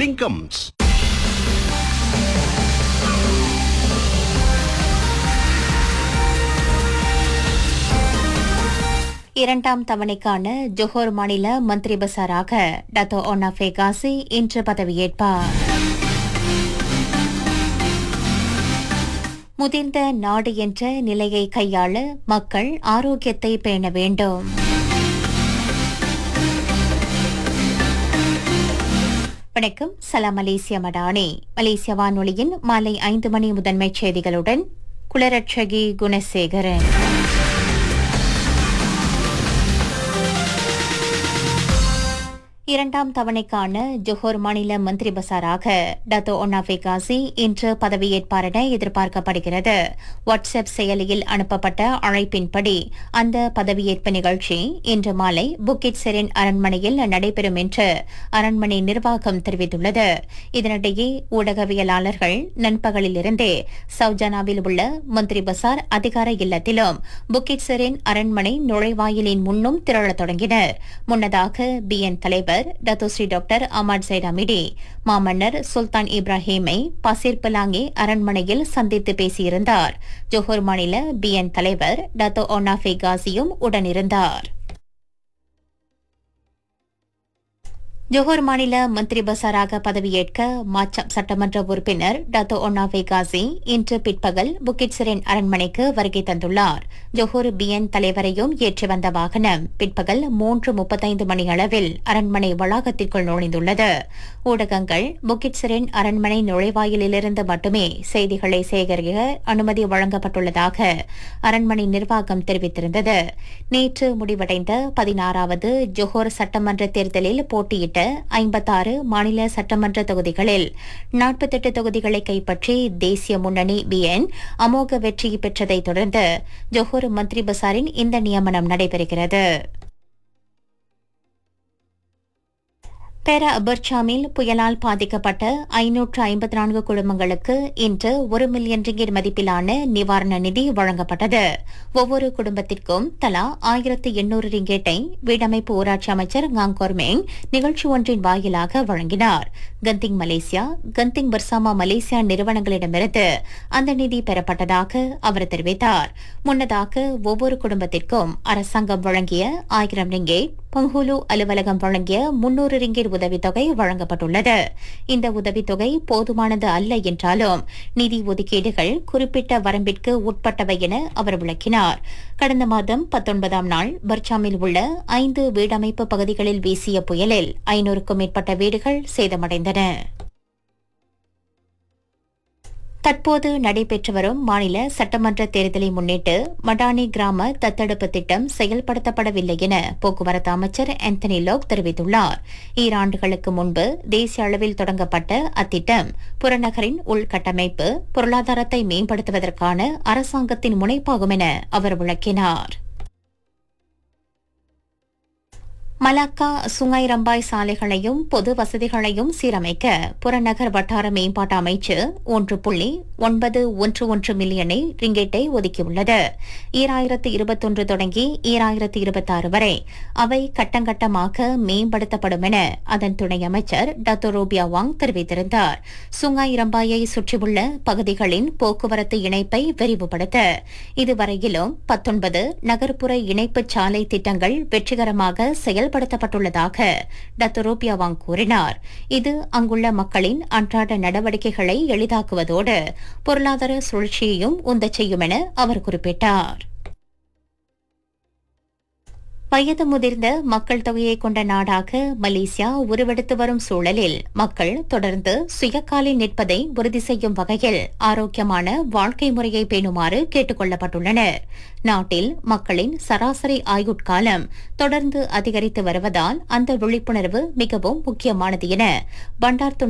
Brinkums. இரண்டாம் தவணைக்கான ஜொஹோர் மாநில மந்திரி பசாராக டத்தோ ஒன்னா ஃபேகாசி இன்று பதவியேற்பார் முதிர்ந்த நாடு என்ற நிலையை கையாள மக்கள் ஆரோக்கியத்தை பேண வேண்டும் வணக்கம் சலாம் மலேசிய மடானி மலேசிய வானொலியின் மாலை ஐந்து மணி முதன்மைச் செய்திகளுடன் குளரட்சகி குணசேகரன் இரண்டாம் தவணைக்கான ஜொஹோர் மாநில மந்திரி பசாராக டத்தோ ஒன்னாஃபே காசி இன்று பதவியேற்பார் என எதிர்பார்க்கப்படுகிறது வாட்ஸ்அப் செயலியில் அனுப்பப்பட்ட அழைப்பின்படி அந்த பதவியேற்பு நிகழ்ச்சி இன்று மாலை புக்கிட் செரின் அரண்மனையில் நடைபெறும் என்று அரண்மனை நிர்வாகம் தெரிவித்துள்ளது இதனிடையே ஊடகவியலாளர்கள் நண்பகலிலிருந்தே சௌஜானாவில் உள்ள மந்திரி பசார் அதிகார இல்லத்திலும் புக்கிட் செரின் அரண்மனை நுழைவாயிலின் முன்னும் திரளத் தொடங்கினர் முன்னதாக பிஎன் தலைவர் டத்தோஸ்ரீ டாக்டர் அமர் சைடாமிடி மாமன்னர் சுல்தான் இப்ராஹிமை பசீர் பலாங்கே அரண்மனையில் சந்தித்து பேசியிருந்தார் ஜோஹர் மாநில பிஎன் தலைவர் டத்தோ ஒன்னாஃபே காசியும் உடனிருந்தார் ஜோஹர் மாநில மந்திரி பசாராக பதவியேற்க மாச்சம் சட்டமன்ற உறுப்பினர் டத்தோ ஒன்னாவே காசி இன்று பிற்பகல் புக்கிட் சிரேன் அரண்மனைக்கு வருகை தந்துள்ளார் ஜோஹர் பிஎன் தலைவரையும் ஏற்றி வந்த வாகனம் பிற்பகல் மூன்று முப்பத்தைந்து மணி அளவில் அரண்மனை வளாகத்திற்குள் நுழைந்துள்ளது ஊடகங்கள் புக்கிட் சிரேன் அரண்மனை நுழைவாயிலிருந்து மட்டுமே செய்திகளை சேகரிக்க அனுமதி வழங்கப்பட்டுள்ளதாக அரண்மனை நிர்வாகம் தெரிவித்திருந்தது நேற்று முடிவடைந்த பதினாறாவது ஜோஹர் சட்டமன்ற தேர்தலில் போட்டியிட்ட ஐம்பத்தாறு மாநில சட்டமன்ற தொகுதிகளில் நாற்பத்தெட்டு தொகுதிகளை கைப்பற்றி தேசிய முன்னணி பிஎன் அமோக வெற்றி பெற்றதைத் தொடர்ந்து ஜோஹர் மந்திரி பசாரின் இந்த நியமனம் நடைபெறுகிறது பெர அபர்சாமில் புயலால் பாதிக்கப்பட்ட ஐநூற்று ஐம்பத்தி நான்கு குடும்பங்களுக்கு இன்று ஒரு மில்லியன் ரிங்கிட் மதிப்பிலான நிவாரண நிதி வழங்கப்பட்டது ஒவ்வொரு குடும்பத்திற்கும் தலா ஆயிரத்து எண்ணூறு ரிங்கேட்டை வீடமைப்பு ஊராட்சி அமைச்சர் காங்கோர்மேங் நிகழ்ச்சி ஒன்றின் வாயிலாக வழங்கினார் கந்திங் மலேசியா கந்திங் பர்சாமா மலேசியா நிறுவனங்களிடமிருந்து அந்த நிதி பெறப்பட்டதாக அவர் தெரிவித்தார் முன்னதாக ஒவ்வொரு குடும்பத்திற்கும் அரசாங்கம் வழங்கிய ஆயிரம் ரிங்கேட் பங்குலு அலுவலகம் வழங்கிய முன்னூறு ரிங்கிட் உதவித்தொகை வழங்கப்பட்டுள்ளது இந்த உதவித்தொகை போதுமானது அல்ல என்றாலும் நிதி ஒதுக்கீடுகள் குறிப்பிட்ட வரம்பிற்கு உட்பட்டவை என அவர் விளக்கினார் கடந்த மாதம் பத்தொன்பதாம் நாள் பர்ச்சாமில் உள்ள ஐந்து வீடமைப்பு பகுதிகளில் வீசிய புயலில் ஐநூறுக்கும் மேற்பட்ட வீடுகள் சேதமடைந்தன தற்போது நடைபெற்று வரும் மாநில சட்டமன்ற தேர்தலை முன்னிட்டு மடானி கிராம தத்தெடுப்பு திட்டம் செயல்படுத்தப்படவில்லை என போக்குவரத்து அமைச்சர் ஆந்தனி லோக் தெரிவித்துள்ளார் ஈராண்டுகளுக்கு முன்பு தேசிய அளவில் தொடங்கப்பட்ட அத்திட்டம் புறநகரின் உள்கட்டமைப்பு பொருளாதாரத்தை மேம்படுத்துவதற்கான அரசாங்கத்தின் முனைப்பாகும் என அவர் விளக்கினார் மலாக்கா சுங்காய் ரம்பாய் சாலைகளையும் பொது வசதிகளையும் சீரமைக்க புறநகர் வட்டார மேம்பாட்டு அமைச்சு ஒன்று புள்ளி ஒன்பது ஒன்று ஒன்று மில்லியனை ரிங்கெட்டை ஒதுக்கியுள்ளது ஈராயிரத்து இருபத்தொன்று தொடங்கி ஈராயிரத்து இருபத்தாறு வரை அவை கட்டங்கட்டமாக மேம்படுத்தப்படும் என அதன் துணை அமைச்சர் டத்தோரோபியா வாங் தெரிவித்திருந்தார் சுங்காய் ரம்பாயை சுற்றியுள்ள பகுதிகளின் போக்குவரத்து இணைப்பை விரிவுபடுத்த இதுவரையிலும் பத்தொன்பது நகர்ப்புற இணைப்பு சாலை திட்டங்கள் வெற்றிகரமாக செயல்படுத்தப்பட்டுள்ளதாக டத்தோரோபியா வாங் கூறினார் இது அங்குள்ள மக்களின் அன்றாட நடவடிக்கைகளை எளிதாக்குவதோடு பொருளாதார சுழற்சியையும் உந்தச் செய்யும் என அவர் குறிப்பிட்டார் வயது முதிர்ந்த மக்கள் தொகையை கொண்ட நாடாக மலேசியா உருவெடுத்து வரும் சூழலில் மக்கள் தொடர்ந்து சுயக்காலில் நிற்பதை உறுதி செய்யும் வகையில் ஆரோக்கியமான வாழ்க்கை முறையை பேணுமாறு கேட்டுக் கொள்ளப்பட்டுள்ளனர் நாட்டில் மக்களின் சராசரி ஆயுட்காலம் தொடர்ந்து அதிகரித்து வருவதால் அந்த விழிப்புணர்வு மிகவும் முக்கியமானது என பண்டார்